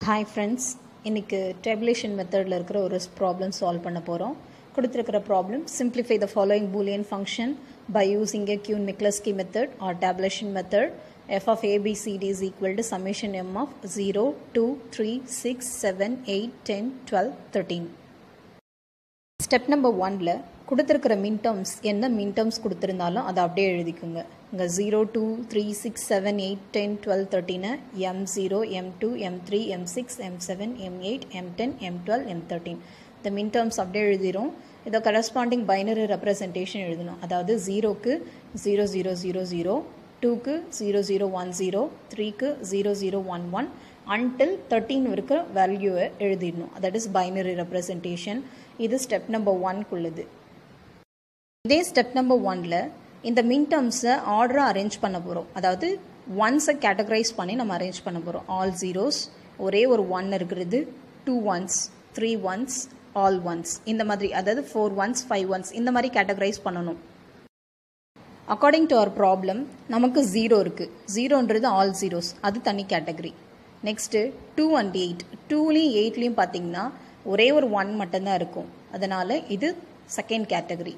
hi friends இன்றைக்கி tabulation மெத்தடில் இருக்கிற ஒரு ப்ராப்ளம் சால்வ் பண்ண போகிறோம் கொடுத்துருக்கிற problem simplify the following boolean function by using a Kuhn Miklowski method or tabulation method f of a b c d is equal to summation m of 0 2 3 6 7 8 10 12 13 step number ஒனில் கொடுத்துருக்கிற மின்டர்ம்ஸ் என்ன மின்டர்ம்ஸ் கொடுத்துருந்தாலும் அதை அப்படியே எழுதிக்குங்க இங்கே zero two three six seven eight ten twelve தேர்ட்டினை m zero m two m three m six m seven m eight m ten m twelve m thirteen இந்த minterms அப்படியே எழுதிரும் இதை கரஸ்பாண்டிங் பைனரி ரெப்ரசன்டேஷன் எழுதணும் அதாவது ஜீரோக்கு ஜீரோ ஜீரோ ஜீரோ ஜீரோ டூக்கு zero zero one zero த்ரீக்கு zero zero one one until thirteen இருக்கிற வேல்யூவை எழுதிடணும் தட் இஸ் பைனரி ரெப்ரசன்டேஷன் இது ஸ்டெப் நம்பர் ஒன்க்குள்ளது இதே ஸ்டெப் நம்பர் ஒனில் இந்த மின்டர்ம்ஸை ஆர்டராக அரேஞ்ச் பண்ண போகிறோம் அதாவது ஒன்ஸை கேட்டகரைஸ் பண்ணி நம்ம அரேஞ்ச் பண்ண போகிறோம் ஆல் ஜீரோஸ் ஒரே ஒரு ஒன் இருக்கிறது two ones three ones all ones இந்த மாதிரி அதாவது ஃபோர் ஒன்ஸ் ஃபைவ் ஒன்ஸ் இந்த மாதிரி கேட்டகரைஸ் பண்ணணும் அக்கார்டிங் டு அவர் ப்ராப்ளம் நமக்கு ஜீரோ இருக்குது ஜீரோன்றது ஆல் ஜீரோஸ் அது தனி category next two and eight டூலையும் எயிட்லேயும் பார்த்தீங்கன்னா ஒரே ஒரு ஒன் மட்டும்தான் இருக்கும் அதனால் இது second category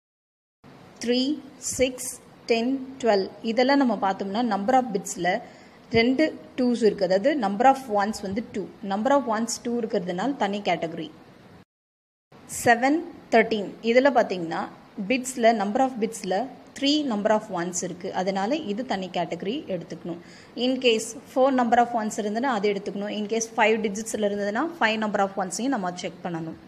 three six ten twelve இதெல்லாம் நம்ம பார்த்தோம்னா நம்பர் ஆஃப் பிட்ஸில் ரெண்டு டூஸ் இருக்குது அதாவது நம்பர் ஆஃப் ஒன்ஸ் வந்து two number of ones two இருக்கிறதுனால தனி கேட்டகரி செவன் தேர்ட்டீன் இதில் பார்த்தீங்கன்னா பிட்ஸில் நம்பர் ஆஃப் பிட்ஸில் த்ரீ நம்பர் ஆஃப் ஒன்ஸ் இருக்குது அதனால் இது தனி கேட்டகரி எடுத்துக்கணும் in case four number of ones இருந்ததுன்னா அது எடுத்துக்கணும் இன்கேஸ் ஃபைவ் டிஜிட்ஸில் இருந்ததுன்னா ஃபைவ் நம்பர் ஆஃப் ஒன்ஸையும் நம்ம செக் பண்ணணும்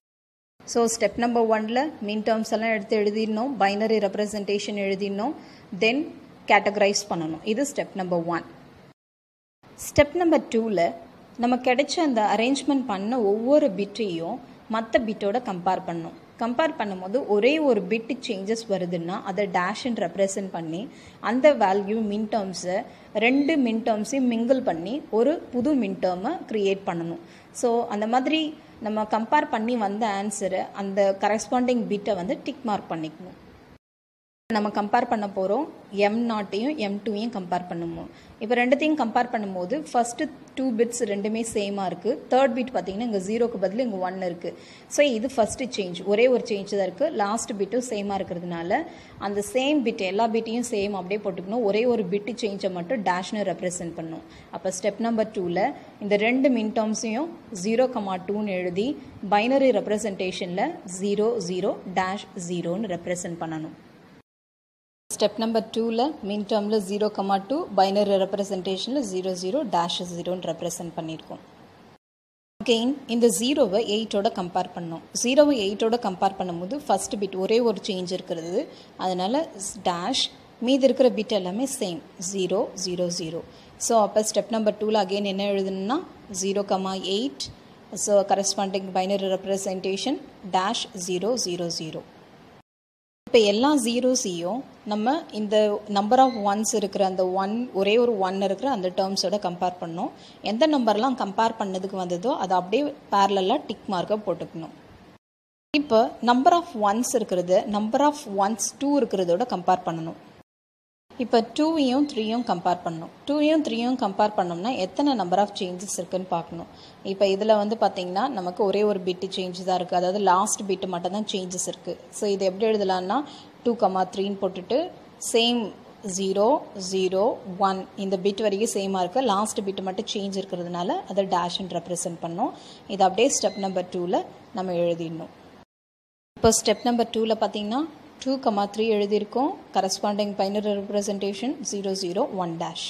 ஸோ ஸ்டெப் நம்பர் ஒனில் மீன் டேர்ம்ஸ் எல்லாம் எடுத்து எழுதிடணும் பைனரி ரெப்ரசன்டேஷன் எழுதிடணும் தென் கேட்டகரைஸ் பண்ணணும் இது step number one step number டூவில் நம்ம கிடைச்ச அந்த அரேஞ்ச்மெண்ட் பண்ண ஒவ்வொரு பிட்டையும் மற்ற பிட்டோட கம்பேர் பண்ணணும் கம்பேர் பண்ணும்போது ஒரே ஒரு பிட்டு சேஞ்சஸ் வருதுன்னா அதை டேஷ்ன்னு ரெப்ரசன்ட் பண்ணி அந்த வேல்யூ மின் டேர்ம்ஸை ரெண்டு மின் டேர்ம்ஸையும் மிங்கிள் பண்ணி ஒரு புது மின் டேர்மை க்ரியேட் பண்ணணும் ஸோ அந்த மாதிரி நம்ம கம்பேர் பண்ணி வந்த ஆன்சரை அந்த கரஸ்பாண்டிங் பிட்டை வந்து டிக் மார்க் பண்ணிக்கணும் நம்ம கம்பேர் பண்ண போகிறோம் எம் நாட்டையும் எம் டூவையும் கம்பேர் பண்ணுவோம் இப்போ ரெண்டுத்தையும் கம்பேர் பண்ணும்போது ஃபஸ்ட்டு டூ பிட்ஸ் ரெண்டுமே சேமாக இருக்குது தேர்ட் பிட் பார்த்தீங்கன்னா இங்கே ஜீரோக்கு பதில் இங்கே ஒன் இருக்குது ஸோ இது ஃபஸ்ட்டு சேஞ்ச் ஒரே ஒரு சேஞ்ச் தான் இருக்குது லாஸ்ட் பிட்டும் சேமாக இருக்கிறதுனால அந்த சேம் பிட் எல்லா பிட்டையும் சேம் அப்படியே போட்டுக்கணும் ஒரே ஒரு பிட்டு சேஞ்சை மட்டும் டேஷ்னு ரெப்ரசென்ட் பண்ணும் அப்போ ஸ்டெப் நம்பர் டூவில் இந்த ரெண்டு மின் டேர்ம்ஸையும் ஜீரோ கமா டூன்னு எழுதி பைனரி ரெப்ரசன்டேஷனில் ஜீரோ ஜீரோ டேஷ் ஜீரோன்னு ரெப்ரசென்ட் பண்ணணும் ஸ்டெப் நம்பர் டூவில் மின் டேர்மில் ஜீரோ கமா டூ பைனரி ரெப்ரசன்டேஷனில் ஜீரோ ஜீரோ டேஷ் ஜீரோன்னு ரெப்ரசன்ட் பண்ணியிருக்கோம் அகெயின் இந்த ஜீரோவை எயிட்டோட கம்பேர் பண்ணோம் ஜீரோவை எயிட்டோட கம்பேர் பண்ணும்போது ஃபஸ்ட் பிட் ஒரே ஒரு சேஞ்ச் இருக்கிறது அதனால் டேஷ் மீதி இருக்கிற பிட் எல்லாமே same zero zero zero so அப்போ ஸ்டெப் நம்பர் டூவில் அகெயின் என்ன எழுதணும்னா zero comma eight so corresponding binary representation dash zero zero zero இப்போ எல்லா ஜீரோஸையும் நம்ம இந்த நம்பர் ஆஃப் ஒன்ஸ் இருக்கிற அந்த ஒன் ஒரே ஒரு ஒன் இருக்கிற அந்த டேர்ம்ஸோட கம்பேர் பண்ணோம் எந்த நம்பர்லாம் கம்பேர் பண்ணதுக்கு வந்ததோ அதை அப்படியே பேரலாக டிக் மார்க்கை போட்டுக்கணும் இப்போ நம்பர் ஆஃப் ஒன்ஸ் இருக்கிறது நம்பர் ஆஃப் ஒன்ஸ் டூ இருக்கிறதோட கம்பேர் பண்ணணும் இப்போ டூவையும் த்ரீயும் கம்பேர் பண்ணணும் டூவையும் த்ரீயும் கம்பேர் பண்ணோம்னா எத்தனை நம்பர் ஆஃப் சேஞ்சஸ் இருக்குன்னு பார்க்கணும் இப்போ இதில் வந்து பார்த்திங்கன்னா நமக்கு ஒரே ஒரு பிட்டு சேஞ்ச் தான் இருக்குது அதாவது லாஸ்ட் பிட்டு மட்டும் தான் சேஞ்சஸ் இருக்குது ஸோ இது எப்படி எழுதலான்னா டூ கமா த்ரீன்னு போட்டுட்டு சேம் ஜீரோ ஜீரோ ஒன் இந்த பிட் வரைக்கும் சேமாக இருக்குது லாஸ்ட் பிட்டு மட்டும் சேஞ்ச் இருக்கிறதுனால அதை டேஷ்ன்னு ரெப்ரசென்ட் பண்ணோம் இது அப்படியே ஸ்டெப் நம்பர் டூவில் நம்ம எழுதிடணும் இப்போ ஸ்டெப் நம்பர் டூவில் பார்த்தீங்கன்னா டூ கமா த்ரீ எழுதியிருக்கோம் corresponding binary representation zero zero one dash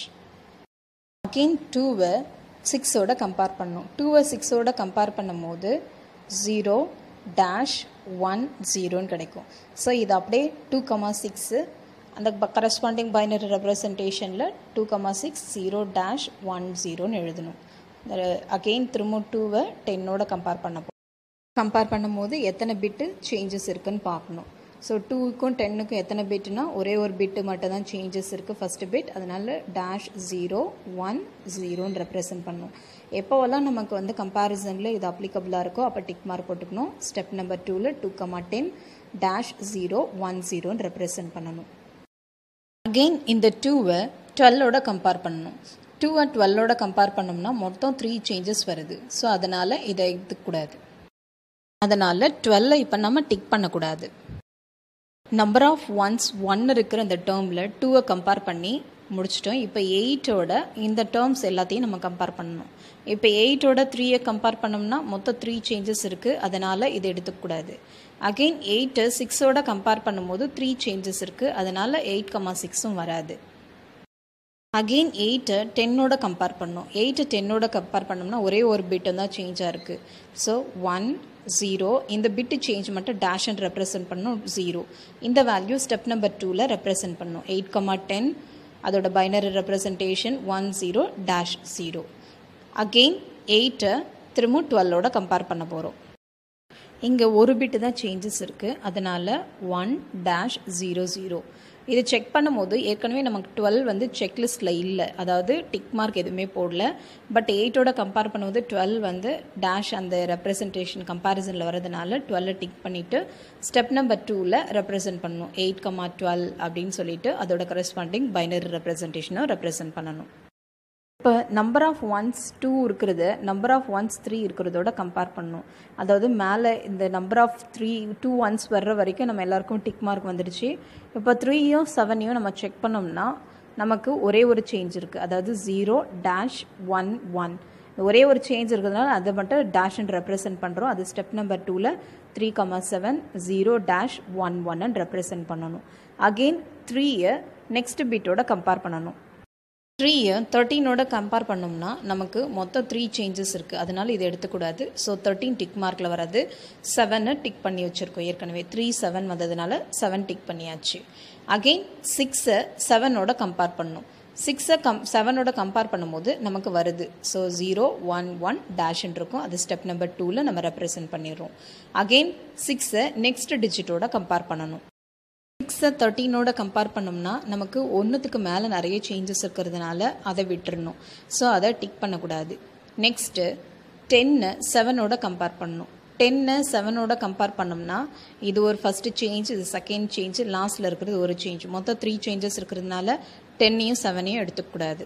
again டூவை சிக்ஸோட கம்பேர் பண்ணோம் டூவை சிக்ஸோட கம்பேர் பண்ணும்போது ஜீரோ டேஷ் ஒன் ஜீரோன்னு கிடைக்கும் ஸோ இது அப்படியே டூ கமா சிக்ஸு அந்த கரஸ்பாண்டிங் பைனரி ரெப்ரசன்டேஷனில் two comma six zero dash one ஜீரோன்னு எழுதணும் அகெயின் திரும்ப டூவை டென்னோட கம்பேர் பண்ண கம்பேர் பண்ணும்போது எத்தனை பிட்டு சேஞ்சஸ் இருக்குன்னு பார்க்கணும் ஸோ டூக்கும் டென்னுக்கும் எத்தனை பிட்டுனா ஒரே ஒரு பிட்டு மட்டும் தான் சேஞ்சஸ் இருக்குது ஃபஸ்ட்டு பிட் அதனால் டேஷ் ஜீரோ ஒன் ஜீரோன்னு ரெப்ரசன்ட் பண்ணும் எப்போவெல்லாம் நமக்கு வந்து கம்பேரிசனில் இது அப்ளிகபிளாக இருக்கோ அப்போ டிக் மார்க் போட்டுக்கணும் ஸ்டெப் நம்பர் டூவில் two comma ten dash zero one ஜீரோன்னு ரெப்ரசன்ட் பண்ணணும் அகெயின் இந்த டூவை டுவெல்லோட கம்பேர் பண்ணணும் டூ அண்ட் டுவெல்லோட கம்பேர் பண்ணோம்னா மொத்தம் த்ரீ சேஞ்சஸ் வருது ஸோ அதனால் இதை எடுத்துக்கூடாது அதனால் டுவெல்லை இப்போ நம்ம டிக் பண்ணக்கூடாது நம்பர் ஆஃப் ஒன்ஸ் ஒன் இருக்கிற இந்த டேர்மில் டூவை கம்பேர் பண்ணி முடிச்சிட்டோம் இப்போ எயிட்டோட இந்த டேர்ம்ஸ் எல்லாத்தையும் நம்ம கம்பேர் பண்ணணும் இப்போ எயிட்டோட த்ரீயை கம்பேர் பண்ணோம்னா மொத்தம் த்ரீ சேஞ்சஸ் இருக்குது அதனால் இதை எடுத்துக்கூடாது அகெயின் எயிட்டு சிக்ஸோட கம்பேர் பண்ணும்போது த்ரீ சேஞ்சஸ் இருக்குது அதனால் எயிட் கமா சிக்ஸும் வராது அகெயின் எயிட்டை டென்னோட கம்பேர் பண்ணோம் எயிட்டு டென்னோட கம்பேர் பண்ணோம்னா ஒரே ஒரு பிட்டு தான் சேஞ்சாக இருக்குது ஸோ ஒன் ஜீரோ இந்த பிட்டு சேஞ்ச் மட்டும் டேஷ் அண்ட் ரெப்ரசன்ட் பண்ணும் ஜீரோ இந்த வேல்யூ ஸ்டெப் நம்பர் டூவில் ரெப்ரசன்ட் பண்ணும் எயிட் கமா டென் அதோட binary representation one zero dash zero again எயிட்டை திரும்ப டுவெல்லோட கம்பேர் பண்ண போகிறோம் இங்கே ஒரு பிட்டு தான் சேஞ்சஸ் இருக்குது அதனால் ஒன் டேஷ் ஜீரோ ஜீரோ இது செக் பண்ணும்போது ஏற்கனவே நமக்கு டுவெல் வந்து செக்லிஸ்ட்டில் இல்லை அதாவது டிக் மார்க் எதுவுமே போடல பட் எயிட்டோட கம்பேர் பண்ணும்போது டுவெல் வந்து டேஷ் அந்த ரெப்ரசன்டேஷன் கம்பேரிசனில் வரதுனால டுவெல்லை டிக் பண்ணிவிட்டு ஸ்டெப் நம்பர் டூவில் ரெப்ரசன்ட் பண்ணணும் எயிட் கமா டுவெல் அப்படின்னு சொல்லிட்டு அதோட கரஸ்பாண்டிங் பைனரி ரெப்ரசன்டேஷனை ரெப்ரசன்ட் பண்ணணும் இப்போ நம்பர் ஆஃப் ஒன்ஸ் டூ இருக்கிறது நம்பர் ஆஃப் ஒன்ஸ் த்ரீ இருக்கிறதோட கம்பேர் பண்ணணும் அதாவது மேலே இந்த number of three two ones வர்ற வரைக்கும் நம்ம எல்லாருக்கும் டிக் மார்க் வந்துடுச்சு இப்போ த்ரீயும் செவனையும் நம்ம செக் பண்ணோம்னா நமக்கு ஒரே ஒரு சேஞ்ச் இருக்குது அதாவது ஜீரோ டேஷ் ஒன் ஒன் ஒரே ஒரு சேஞ்ச் இருக்கிறதுனால அதை மட்டும் டேஷ் அண்ட் ரெப்ரசென்ட் பண்ணுறோம் அது ஸ்டெப் நம்பர் டூவில் three comma seven zero dash one ஒன்னு ரெப்ரசென்ட் பண்ணணும் அகெயின் த்ரீயை நெக்ஸ்ட் பீட்டோட கம்பேர் பண்ணணும் த்ரீயை தேர்ட்டீனோட கம்பேர் பண்ணோம்னா நமக்கு மொத்தம் த்ரீ சேஞ்சஸ் இருக்குது அதனால் இதை எடுத்துக்கூடாது ஸோ தேர்ட்டீன் டிக் மார்க்கில் வராது செவனை டிக் பண்ணி வச்சுருக்கோம் ஏற்கனவே த்ரீ செவன் வந்ததுனால செவன் டிக் பண்ணியாச்சு அகெயின் சிக்ஸை செவனோட கம்பேர் பண்ணணும் சிக்ஸை கம் செவனோட கம்பேர் பண்ணும்போது நமக்கு வருது ஸோ ஜீரோ ஒன் ஒன் டேஷ்ன்னு இருக்கும் அது ஸ்டெப் நம்பர் டூவில் நம்ம ரெப்ரசென்ட் பண்ணிடுறோம் அகெயின் சிக்ஸை நெக்ஸ்ட் டிஜிட்டோட கம்பேர் பண்ணணும் சிக்ஸை தேர்ட்டீனோட கம்பேர் பண்ணோம்னா நமக்கு ஒன்றுத்துக்கு மேலே நிறைய சேஞ்சஸ் இருக்கிறதுனால அதை விட்டுறணும் ஸோ அதை டிக் பண்ணக்கூடாது நெக்ஸ்ட்டு டென்னு செவனோட கம்பேர் பண்ணணும் டென்னை செவனோட கம்பேர் பண்ணோம்னா இது ஒரு ஃபஸ்ட்டு சேஞ்ச் இது செகண்ட் சேஞ்ச் லாஸ்ட்டில் இருக்கிறது ஒரு சேஞ்ச் மொத்தம் த்ரீ சேஞ்சஸ் இருக்கிறதுனால டென்னையும் செவனையும் எடுத்துக்கூடாது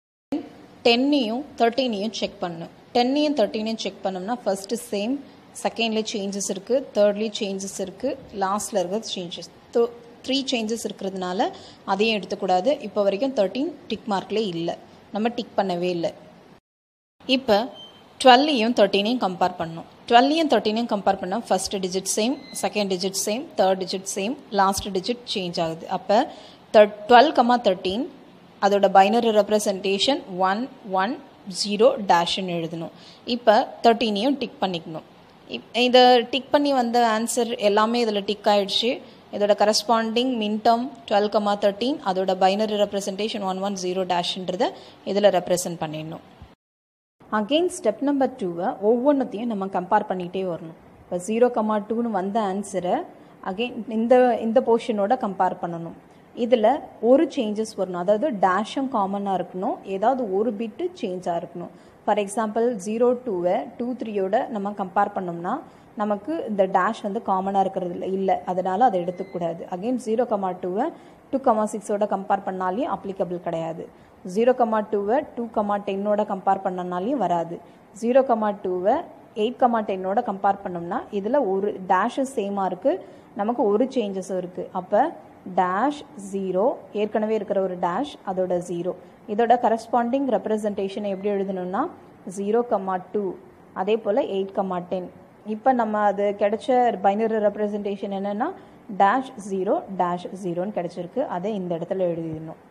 டென்னையும் தேர்ட்டீனையும் செக் பண்ணணும் டென்னையும் தேர்ட்டீனையும் செக் பண்ணோம்னா ஃபஸ்ட்டு சேம் செகண்டில் சேஞ்சஸ் இருக்குது தேர்ட்லேயும் சேஞ்சஸ் இருக்குது லாஸ்ட்டில் இருக்கிறது சேஞ்சஸ் த்ரீ சேஞ்சஸ் இருக்கிறதுனால அதையும் எடுத்துக்கூடாது இப்போ வரைக்கும் தேர்ட்டீன் டிக் மார்க்லேயே இல்லை நம்ம டிக் பண்ணவே இல்லை இப்போ டுவெல்லையும் தேர்ட்டீனையும் கம்பேர் பண்ணோம் டுவெல்லையும் தேர்ட்டீனையும் கம்பேர் பண்ணால் first digit same second digit same third digit same last digit change ஆகுது அப்போ தேர்ட் டுவெல் கமா தேர்ட்டீன் அதோட binary representation one one zero டேஷ்னு எழுதணும் இப்போ தேர்ட்டீனையும் டிக் பண்ணிக்கணும் இதை டிக் பண்ணி வந்த ஆன்சர் எல்லாமே இதில் டிக் ஆகிடுச்சு இதோட corresponding minterm twelve comma thirteen அதோட binary representation one one zero டேஷ்ன்றதை இதில் ரெப்ரசன்ட் பண்ணிடணும் அகெயின் ஸ்டெப் நம்பர் டூவை ஒவ்வொன்றத்தையும் நம்ம கம்பேர் பண்ணிகிட்டே வரணும் இப்போ ஜீரோ கமா டூன்னு வந்த ஆன்சரை அகெயின் இந்த இந்த போர்ஷனோட கம்பேர் பண்ணணும் இதில் ஒரு சேஞ்சஸ் வரணும் அதாவது டேஷும் காமனாக இருக்கணும் ஏதாவது ஒரு பிட்டு சேஞ்சாக இருக்கணும் ஃபார் எக்ஸாம்பிள் ஜீரோ டூவை டூ த்ரீயோட நம்ம கம்பேர் பண்ணோம்னா நமக்கு இந்த டேஷ் வந்து காமனாக இருக்கிறது இல்லை இல்லை அதனால் அதை எடுத்துக்கூடாது அகெயின் ஜீரோ கமா டூவை டூ கமா சிக்ஸோட கம்பேர் பண்ணாலையும் அப்ளிகபிள் கிடையாது ஜீரோ கமா டூவை டூ கமா டென்னோட கம்பேர் பண்ணனாலையும் வராது ஜீரோ கமா டூவை எயிட் கமா டென்னோட கம்பேர் பண்ணோம்னா இதில் ஒரு டேஷஸ் சேமாக இருக்குது நமக்கு ஒரு சேஞ்சஸும் இருக்குது அப்போ டேஷ் ஜீரோ ஏற்கனவே இருக்கிற ஒரு டேஷ் அதோட ஜீரோ இதோட கரஸ்பாண்டிங் ரெப்ரசன்டேஷன் எப்படி எழுதணும்னா ஜீரோ கமா டூ அதே போல் எயிட் கமா டென் இப்போ நம்ம அது கிடைச்ச பைனரி ரெப்ரசன்டேஷன் என்னென்னா டேஷ் ஜீரோ டேஷ் ஜீரோன்னு கிடச்சிருக்கு அதை இந்த இடத்துல எழுதிடணும்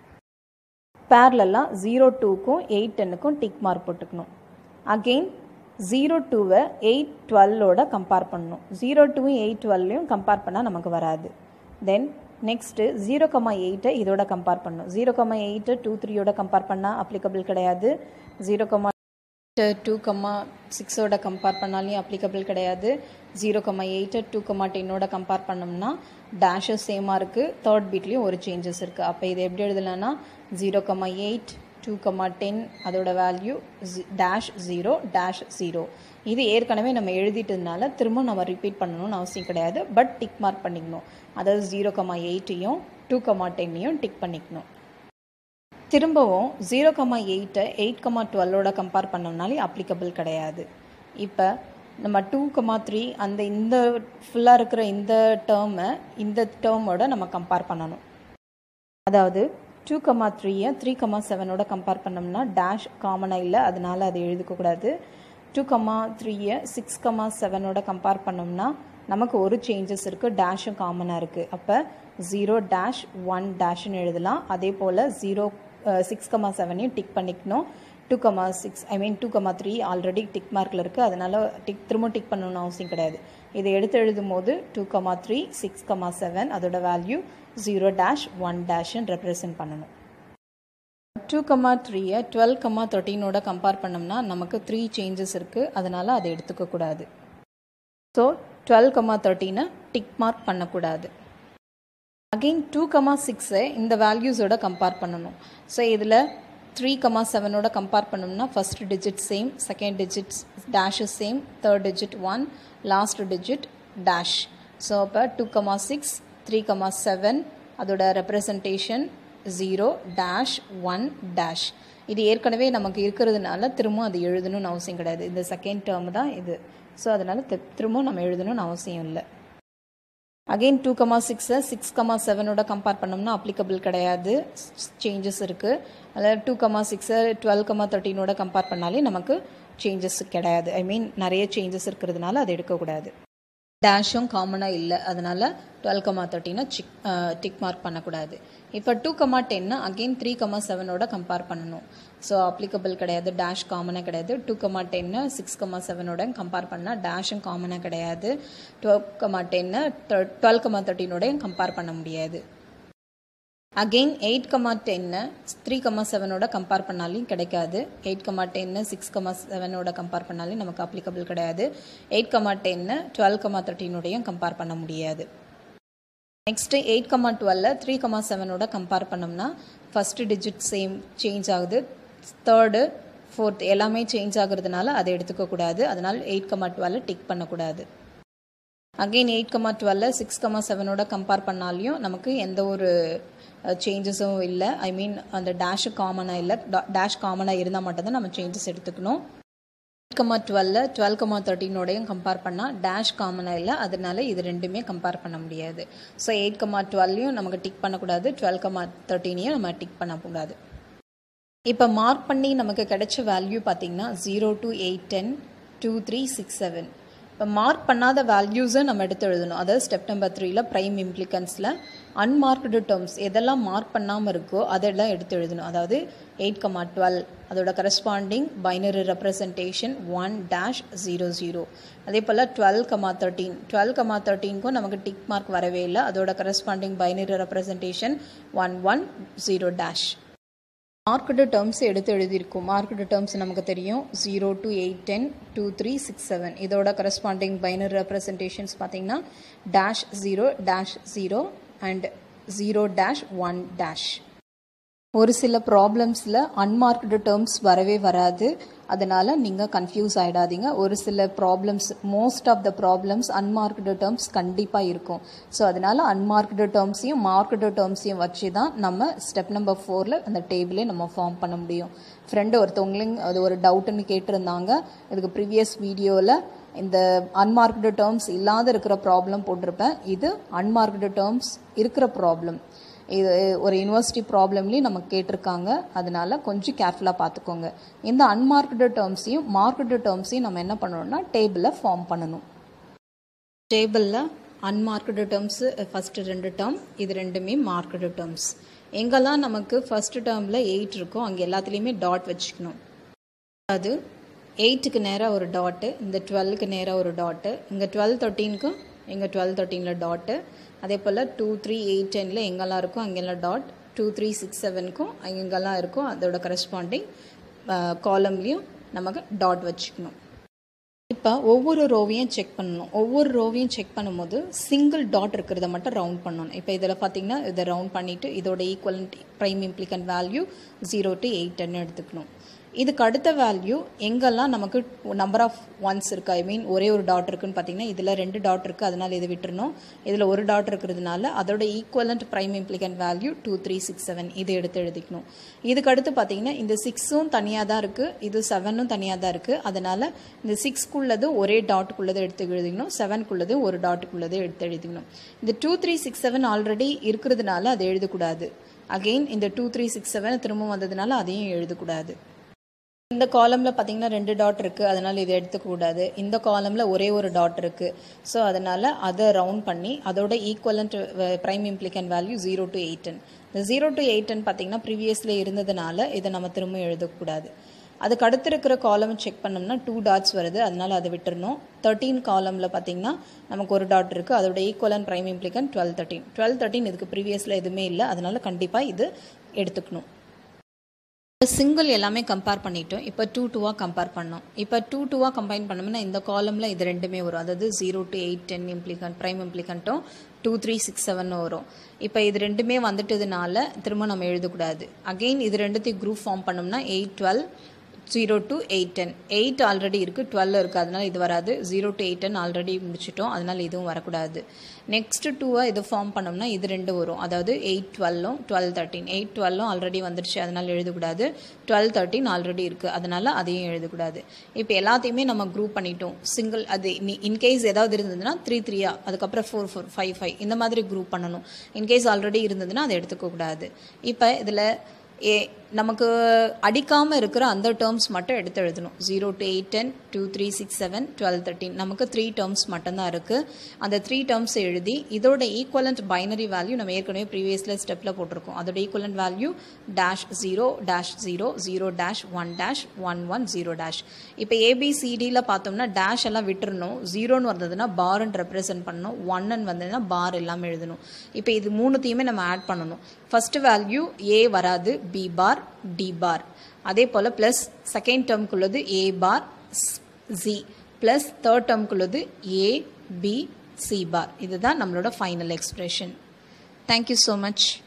பேரலெல்லாம் ஜீரோ டூக்கும் எயிட் டென்னுக்கும் டிக் மார்க் போட்டுக்கணும் அகெயின் ஜீரோ டூவை எயிட் டுவெல்லோட கம்பேர் பண்ணணும் ஜீரோ டூவும் எயிட் டுவெல்லையும் கம்பேர் பண்ணால் நமக்கு வராது தென் நெக்ஸ்ட்டு ஜீரோ கமா எயிட்டை இதோட கம்பேர் பண்ணணும் ஜீரோ கமா எயிட்டை டூ த்ரீயோட கம்பேர் பண்ணால் அப்ளிகபிள் கிடையாது ஜீரோ கமா டூ கம்மா சிக்ஸோட கம்பேர் பண்ணாலையும் அப்ளிகபிள் கிடையாது ஜீரோ கம்மா எயிட்டை டூ கம்மா டென்னோட கம்பேர் பண்ணோம்னா டேஷஸ் சேமாக இருக்குது தேர்ட் பீட்லேயும் ஒரு சேஞ்சஸ் இருக்குது அப்போ இது எப்படி எழுதலாம்னா zero comma eight two comma ten அதோட value dash zero dash zero இது ஏற்கனவே நம்ம எழுதிட்டதுனால திரும்ப நம்ம ரிப்பீட் பண்ணணும்னு அவசியம் கிடையாது பட் டிக் மார்க் பண்ணிக்கணும் அதாவது ஜீரோ கம்மா எயிட்டையும் டூ கம்மா டென்னையும் டிக் பண்ணிக்கணும் திரும்பவும் ஜீரோ கமா எயிட்டை எயிட் கமா டுவெல்லோட கம்பேர் பண்ணோம்னாலே அப்ளிகபிள் கிடையாது இப்போ நம்ம டூ கமா த்ரீ அந்த இந்த ஃபுல்லாக இருக்கிற இந்த டேர்மை இந்த டேர்மோட நம்ம கம்பேர் பண்ணணும் அதாவது டூ கமா த்ரீயை த்ரீ கமா செவனோட கம்பேர் பண்ணோம்னா டேஷ் காமனாக இல்லை அதனால் அதை எழுதிக்கக்கூடாது டூ கமா த்ரீயை சிக்ஸ் கமா செவனோட கம்பேர் பண்ணோம்னா நமக்கு ஒரு சேஞ்சஸ் இருக்குது டேஷும் காமனாக இருக்குது அப்போ ஜீரோ டேஷ் ஒன் டேஷ்னு எழுதலாம் அதே போல் ஜீரோ சிக்ஸ் கமா செவனையும் டிக் பண்ணிக்கணும் two comma six I mean two comma three already tick மார்க்கில் இருக்குது அதனால் டிக் திரும்ப டிக் பண்ணணும்னு அவசியம் கிடையாது இதை எடுத்து எழுதும் போது two comma three six comma seven அதோட வேல்யூ ஜீரோ டேஷ் ஒன் டேஷ்ன்னு ரெப்ரசன்ட் பண்ணணும் டூ கமா த்ரீயை டுவெல் கமா தேர்ட்டீனோட கம்பேர் பண்ணோம்னா நமக்கு த்ரீ சேஞ்சஸ் இருக்குது அதனால் அதை எடுத்துக்கக்கூடாது ஸோ டுவெல் கமா தேர்ட்டீனை டிக் மார்க் பண்ணக்கூடாது அகெயின் டூ கமா சிக்ஸை இந்த வேல்யூஸோட கம்பேர் பண்ணணும் ஸோ இதில் த்ரீ கமா செவனோட கம்பேர் பண்ணோம்னா first digit same second digit dash same third digit one last digit dash so அப்போ two comma six three comma seven அதோட representation zero dash one dash இது ஏற்கனவே நமக்கு இருக்கிறதுனால திரும்ப அது எழுதணும்னு அவசியம் கிடையாது இந்த செகண்ட் டேர்ம் தான் இது ஸோ அதனால் திரும்பவும் நம்ம எழுதணும்னு அவசியம் இல்லை அகெயின் டூ கமா சிக்ஸை சிக்ஸ் கமா செவனோட கம்பேர் பண்ணோம்னா அப்ளிகபிள் கிடையாது சேஞ்சஸ் இருக்குது அதில் டூ கமா சிக்ஸை டுவெல் கமா தேர்ட்டீனோட கம்பேர் பண்ணாலே நமக்கு சேஞ்சஸ் கிடையாது ஐ மீன் நிறைய சேஞ்சஸ் இருக்கிறதுனால அதை எடுக்கக்கூடாது டேஷும் காமனாக இல்லை அதனால் டுவெல் கமா தேர்ட்டினை சிக் டிக் மார்க் பண்ணக்கூடாது இப்போ two comma ten again three comma செவனோட கம்பேர் பண்ணணும் ஸோ அப்ளிகபிள் கிடையாது டேஷ் காமனாக கிடையாது two comma ten six comma செவனோட கம்பேர் பண்ணால் டேஷும் காமனாக கிடையாது twelve comma ten twelve comma தேர்ட்டினோடையும் கம்பேர் பண்ண முடியாது again eight comma ten three comma செவனோட கம்பேர் பண்ணாலையும் கிடைக்காது eight comma ten six comma செவனோட கம்பேர் பண்ணாலும் நமக்கு அப்ளிகபிள் கிடையாது eight comma ten twelve comma தேர்ட்டினோடையும் கம்பேர் பண்ண முடியாது நெக்ஸ்ட்டு எயிட் கமா டுவெல்ல த்ரீ கமா செவனோட கம்பேர் பண்ணோம்னா ஃபஸ்ட்டு டிஜிட் சேம் சேஞ்ச் ஆகுது தேர்டு ஃபோர்த் எல்லாமே சேஞ்ச் ஆகுறதுனால அதை எடுத்துக்கக்கூடாது அதனால் எயிட் கமா டுவெல்ல டிக் பண்ணக்கூடாது அகெயின் எயிட் கமா டுவெல்ல சிக்ஸ் கமா செவனோட கம்பேர் பண்ணாலையும் நமக்கு எந்த ஒரு சேஞ்சஸும் இல்லை ஐ மீன் அந்த டேஷு காமனாக இல்லை டேஷ் காமனாக இருந்தால் மட்டும்தான் நம்ம சேஞ்சஸ் எடுத்துக்கணும் எயிட் கமா டுவெல்ல டுவெல் கமா தேர்ட்டினோடையும் கம்பேர் பண்ணால் டேஷ் காமனாக இல்லை அதனால இது ரெண்டுமே கம்பேர் பண்ண முடியாது ஸோ எயிட் கமா டுவெல்லையும் நமக்கு டிக் பண்ணக்கூடாது டுவெல் கமா தேர்ட்டீனையும் நம்ம டிக் பண்ணக்கூடாது இப்போ மார்க் பண்ணி நமக்கு கிடைச்ச வேல்யூ பார்த்திங்கன்னா zero two eight ten two three six seven இப்போ மார்க் பண்ணாத வேல்யூஸை நம்ம எடுத்து எழுதணும் அதாவது ஸ்டெப் நம்பர் த்ரீல ப்ரைம் இம்ப்ளிகன்ஸில் அன்மார்க்டு டேர்ம்ஸ் எதெல்லாம் மார்க் பண்ணாமல் இருக்கோ அதெல்லாம் எடுத்து எழுதணும் அதாவது எயிட் கமா டுவெல் அதோட corresponding binary representation one dash zero zero அதே போல் twelve comma thirteen twelve comma தேர்ட்டீனுக்கும் நமக்கு டிக் மார்க் வரவே இல்லை அதோட corresponding binary representation one one zero dash marked terms எடுத்து எழுதியிருக்கோம் மார்க்கெட்டு டேர்ம்ஸ் நமக்கு தெரியும் zero two eight ten two three six seven இதோட கரஸ்பாண்டிங் பைனர் ரெப்ரசன்டேஷன்ஸ் பார்த்தீங்கன்னா dash zero dash zero and zero dash one dash ஒரு சில ப்ராப்ளம்ஸில் unmarked terms வரவே வராது அதனால் நீங்கள் கன்ஃபியூஸ் ஆகிடாதீங்க ஒரு சில problems most of the problems unmarked terms கண்டிப்பாக இருக்கும் ஸோ அதனால் அன்மார்க்டு டேர்ம்ஸையும் மார்க்டு டேர்ம்ஸையும் வச்சு தான் நம்ம ஸ்டெப் நம்பர் ஃபோரில் அந்த டேபிளே நம்ம ஃபார்ம் பண்ண முடியும் ஃப்ரெண்டு ஒருத்தவங்களையும் அது ஒரு டவுட்டுன்னு கேட்டிருந்தாங்க இதுக்கு ப்ரீவியஸ் வீடியோவில் இந்த அன்மார்க்டு டேர்ம்ஸ் இல்லாத இருக்கிற ப்ராப்ளம் போட்டிருப்பேன் இது அன்மார்க்டு டேர்ம்ஸ் இருக்கிற ப்ராப்ளம் இது ஒரு யூனிவர்சிட்டி ப்ராப்ளம்லேயும் நமக்கு கேட்டிருக்காங்க அதனால கொஞ்சம் கேர்ஃபுல்லாக பார்த்துக்கோங்க இந்த அன்மார்க்டு டேர்ம்ஸையும் மார்க்டு டேர்ம்ஸையும் நம்ம என்ன பண்ணணும்னா டேபிளில் ஃபார்ம் பண்ணணும் டேபிளில் அன்மார்க்டு டேர்ம்ஸு ஃபஸ்ட்டு ரெண்டு டேர்ம் இது ரெண்டுமே மார்க்டு டேர்ம்ஸ் எங்கெல்லாம் நமக்கு ஃபஸ்ட்டு டேர்மில் எயிட் இருக்கோ அங்கே எல்லாத்துலேயுமே டாட் வச்சுக்கணும் அது எயிட்டுக்கு நேராக ஒரு டாட்டு இந்த டுவெல்க்கு நேராக ஒரு டாட்டு இங்கே டுவெல் தேர்ட்டீனுக்கு இங்கே டுவெல் தேர்ட்டீனில் டாட்டு அதே போல் டூ த்ரீ எயிட் டெனில் எங்கெல்லாம் இருக்கோ அங்கெல்லாம் டாட் டூ த்ரீ சிக்ஸ் செவனுக்கும் எங்கெல்லாம் இருக்கோ அதோட கரஸ்பாண்டிங் காலம்லேயும் நமக்கு டாட் வச்சுக்கணும் இப்போ ஒவ்வொரு ரோவையும் செக் பண்ணணும் ஒவ்வொரு ரோவையும் செக் பண்ணும்போது சிங்கிள் டாட் இருக்கிறத மட்டும் ரவுண்ட் பண்ணணும் இப்போ இதில் பார்த்தீங்கன்னா இதை ரவுண்ட் பண்ணிவிட்டு இதோட equivalent prime implicant value zero two eight ten எடுத்துக்கணும் இதுக்கு அடுத்த வேல்யூ எங்கெல்லாம் நமக்கு நம்பர் ஆஃப் ஒன்ஸ் இருக்குது ஐ மீன் ஒரே ஒரு டாட் இருக்குன்னு பார்த்தீங்கன்னா இதில் ரெண்டு டாட் இருக்குது அதனால் இதை விட்டுறணும் இதில் ஒரு டாட் இருக்கிறதுனால அதோட equivalent prime implicant value two three six seven இதை எடுத்து எழுதிக்கணும் இதுக்கு அடுத்து பார்த்தீங்கன்னா இந்த சிக்ஸும் தனியாக தான் இருக்குது இது செவனும் தனியாக தான் இருக்குது அதனால் இந்த சிக்ஸ்க்குள்ளது ஒரே டாட்டுக்குள்ளதை எடுத்து எழுதிக்கணும் செவனுக்குள்ளது ஒரு டாட்டுக்குள்ளதை எடுத்து எழுதிக்கணும் இந்த two three six seven already இருக்கிறதுனால அதை எழுதக்கூடாது அகெயின் இந்த டூ த்ரீ சிக்ஸ் செவன் திரும்ப வந்ததுனால அதையும் எழுதக்கூடாது இந்த காலமில் பார்த்தீங்கன்னா ரெண்டு டாட் இருக்குது அதனால் இதை எடுத்துக்கூடாது இந்த காலமில் ஒரே ஒரு டாட் இருக்குது ஸோ அதனால் அதை ரவுண்ட் பண்ணி அதோட equivalent prime implicant value zero two eight ten இந்த ஜீரோ டு எயிட்டன் பார்த்தீங்கன்னா ப்ரீவியஸில் இருந்ததுனால இதை நம்ம திரும்ப எழுதக்கூடாது அதுக்கு அடுத்து இருக்கிற காலம் செக் பண்ணோம்னா டூ டாட்ஸ் வருது அதனால் அதை விட்டுறணும் தேர்ட்டீன் காலமில் பார்த்தீங்கன்னா நமக்கு ஒரு டாட் இருக்குது அதோட equivalent prime implicant twelve thirteen twelve thirteen இதுக்கு ப்ரீவியஸில் எதுவுமே இல்லை அதனால் கண்டிப்பாக இது எடுத்துக்கணும் சிங்கிள் எல்லாமே கம்பேர் பண்ணிட்டோம் இப்போ டூ டூவாக கம்பேர் பண்ணோம் இப்போ டூ டூவாக கம்பைன் பண்ணோம்னா இந்த காலமில் இது ரெண்டுமே வரும் அதாவது zero two eight ten implicant prime இம்ப்ளிகண்ட்டும் டூ த்ரீ சிக்ஸ் செவன் வரும் இப்போ இது ரெண்டுமே வந்துட்டதுனால திரும்ப நம்ம எழுதக்கூடாது அகெயின் இது ரெண்டுத்தையும் குரூப் ஃபார்ம் பண்ணோம்னா eight twelve zero two eight ten eight already இருக்குது டுவெல் இருக்குது அதனால் இது வராது zero two eight ten already முடிச்சிட்டோம் அதனால் இதுவும் வரக்கூடாது நெக்ஸ்ட் டூவை இது ஃபார்ம் பண்ணோம்னா இது ரெண்டு வரும் அதாவது எயிட் டுவெல்லும் டுவெல் தேர்ட்டின் எயிட் டுவெல்லும் ஆல்ரெடி வந்துடுச்சு அதனால் எழுதக்கூடாது டுவெல் தேர்ட்டின் ஆல்ரெடி இருக்குது அதனால் அதையும் எழுதக்கூடாது இப்போ எல்லாத்தையுமே நம்ம குரூப் பண்ணிட்டோம் சிங்கிள் அது இன்கேஸ் ஏதாவது இருந்ததுன்னா த்ரீ த்ரீயா அதுக்கப்புறம் ஃபோர் ஃபோர் ஃபைவ் ஃபைவ் இந்த மாதிரி குரூப் பண்ணணும் இன்கேஸ் ஆல்ரெடி இருந்ததுன்னா அதை எடுத்துக்கக்கூடாது இப்போ இதில் ஏ நமக்கு அடிக்காமல் இருக்கிற அந்த டேர்ம்ஸ் மட்டும் எடுத்து எழுதணும் zero two eight ten two three six seven twelve thirteen நமக்கு த்ரீ டேர்ம்ஸ் மட்டும்தான் இருக்குது அந்த த்ரீ டேர்ம்ஸ் எழுதி இதோட ஈக்குவலண்ட் பைனரி வேல்யூ நம்ம ஏற்கனவே ப்ரீவியஸில் ஸ்டெப்பில் போட்டிருக்கோம் அதோட equivalent value dash zero dash zero zero dash one dash one one zero dash இப்போ ஏபிசிடியில் பார்த்தோம்னா டேஷ் எல்லாம் விட்டுறணும் ஜீரோன்னு வந்ததுன்னா பார்ன்னு ரெப்ரசென்ட் பண்ணணும் ஒன்னு வந்ததுன்னா பார் எல்லாம் எழுதணும் இப்போ இது மூணுத்தையுமே நம்ம ஆட் பண்ணணும் ஃபர்ஸ்ட் வேல்யூ ஏ வராது பி பார் டி பார் அதே போல் ப்ளஸ் செகண்ட் டேர்ம்க்குள்ளது A bar G plus third டேர்ம்க்குள்ளது ஏ பி சி பார் இதுதான் நம்மளோட final expression thank you so much